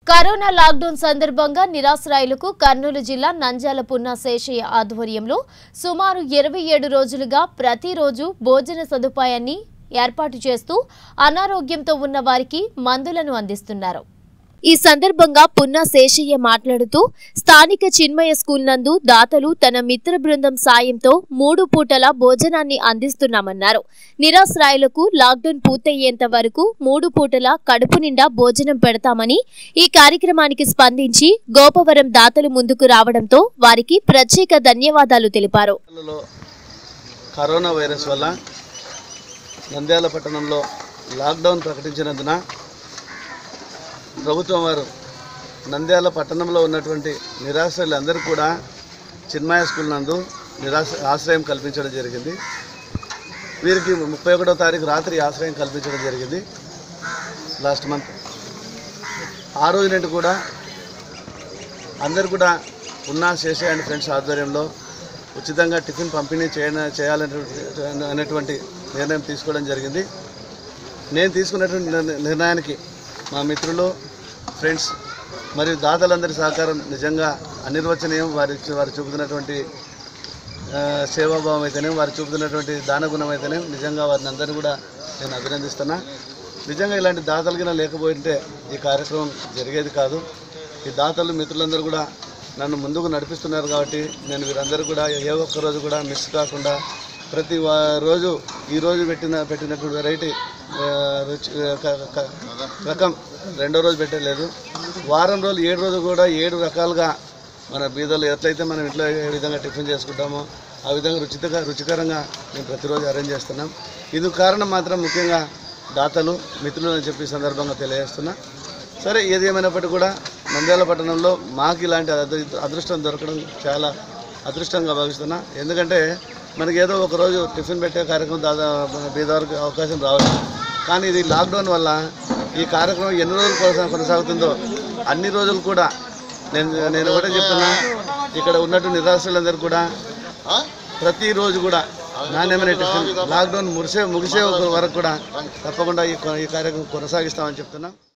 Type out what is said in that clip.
corona lockdown సందర్భంగా నిరాశ్రాయులకు కర్నూలు జిల్లా నంద్యాల పున్న శేషయ్య ఆధ్వర్యంలో సుమారు ఇరవై ఏడు రోజులుగా ప్రతిరోజు భోజన సదుపాయాన్ని ఏర్పాటు చేస్తూ అనారోగ్యంతో ఉన్న వారికి మందులను అందిస్తున్నారు ఈ సందర్భంగా పున్నా శేషయ్య మాట్లాడుతూ స్థానిక చిన్మయ స్కూల్ నందు దాతలు తన మిత్ర బృందం సాయంతో మూడు పూటల భోజనాన్ని అందిస్తున్నామన్నారు నిరాశ్రాయులకు లాక్డౌన్ పూర్తయ్యేంత వరకు మూడు పూటల కడుపు నిండా భోజనం పెడతామని ఈ కార్యక్రమానికి స్పందించి గోపవరం దాతలు ముందుకు రావడంతో వారికి ప్రత్యేక ధన్యవాదాలు తెలిపారు జిల్లాలో కరోనా వైరస్ వల్ల నంద్యాల పట్టణంలో లాక్డౌన్ ప్రకటించినందున ప్రభుత్వం వారు నంద్యాల పట్టణంలో ఉన్నటువంటి నిరాశ్రయులందరూ కూడా చిన్మయ స్కూల్ నందు నిరాశ ఆశ్రయం కల్పించడం జరిగింది వీరికి ముప్పై ఒకటో తారీఖు రాత్రి ఆశ్రయం కల్పించడం జరిగింది లాస్ట్ మంత్ ఆ రోజు నుండి కూడా అందరు కూడా ఉన్న శేషయ్య అండ్ ఫ్రెండ్స్ ఆధ్వర్యంలో ఉచితంగా టిఫిన్ పంపిణీ చేయన చేయాలనేటువంటి అనేటువంటి నిర్ణయం తీసుకోవడం జరిగింది నేను తీసుకున్నటువంటి నిర్ణ- నిర్ణయానికి మా మిత్రులు ఫ్రెండ్స్ మరియు దాతలందరి సహకారం నిజంగా అనిర్వచనీయం వారి వారు చూపుతున్నటువంటి ఆ, సేవాభావం అయితేనే వారు చూపుతున్నటువంటి దానగుణం అయితేనే నిజంగా వారిని అందరినీ కూడా నేను అభినందిస్తున్నా నిజంగా ఇలాంటి దాతలు కింద లేకపోయింటే ఈ కార్యక్రమం జరిగేది కాదు ఈ దాతలు మిత్రులందరూ కూడా నన్ను ముందుకు నడిపిస్తున్నారు కాబట్టి నేను వీరందరూ కూడా ఏ ఒక్క రోజు కూడా మిస్ కాకుండా ప్రతి వా- రోజు ఈ రోజు పెట్టిన పెట్టినటువంటి వెరైటీ ఆ, రుచి ఆ, క- క- రకం రెండో రోజు పెట్టలేదు వారం రోజులు ఏడు రోజులు కూడా ఏడు రకాలుగా మన బీదలు ఎట్లయితే మనం ఇంట్లో ఏ విధంగా టిఫిన్ చేసుకుంటామో ఆ విధంగా రుచితగా రుచికరంగా మేము ప్రతిరోజు అరేంజ్ చేస్తున్నాం ఇది కారణం మాత్రం ముఖ్యంగా దాతలు మిత్రులు అని చెప్పి ఈ సందర్భంగా తెలియజేస్తున్నా సరే ఏది ఏమైనప్పటికీ కూడా నంద్యాల పట్టణంలో మాకు ఇలాంటి అదృ- అదృష్టం దొరకడం చాలా అదృష్టంగా భావిస్తున్నా ఎందుకంటే మనకి ఏదో ఒక రోజు టిఫిన్ పెట్టే కార్యక్రమం దాదా బీదవారికి అవకాశం రావచ్చు కానీ ఇది లాక్డౌన్ వల్ల ఈ కార్యక్రమం ఎన్ని రోజులు కొనసా- కొనసాగుతుందో అన్ని రోజులు కూడా నేను నేను ఒకటే చెప్తున్నా ఇక్కడ ఉన్నట్టు నిరాశ్రులందరూ కూడా ప్రతిరోజు కూడా నాణ్యమైన టిఫిన్ లాక్డౌన్ ముగిసే ముగిసే వరకు కూడా తప్పకుండా ఈ ఈ కార్యక్రమం కొనసాగిస్తామని చెప్తున్నా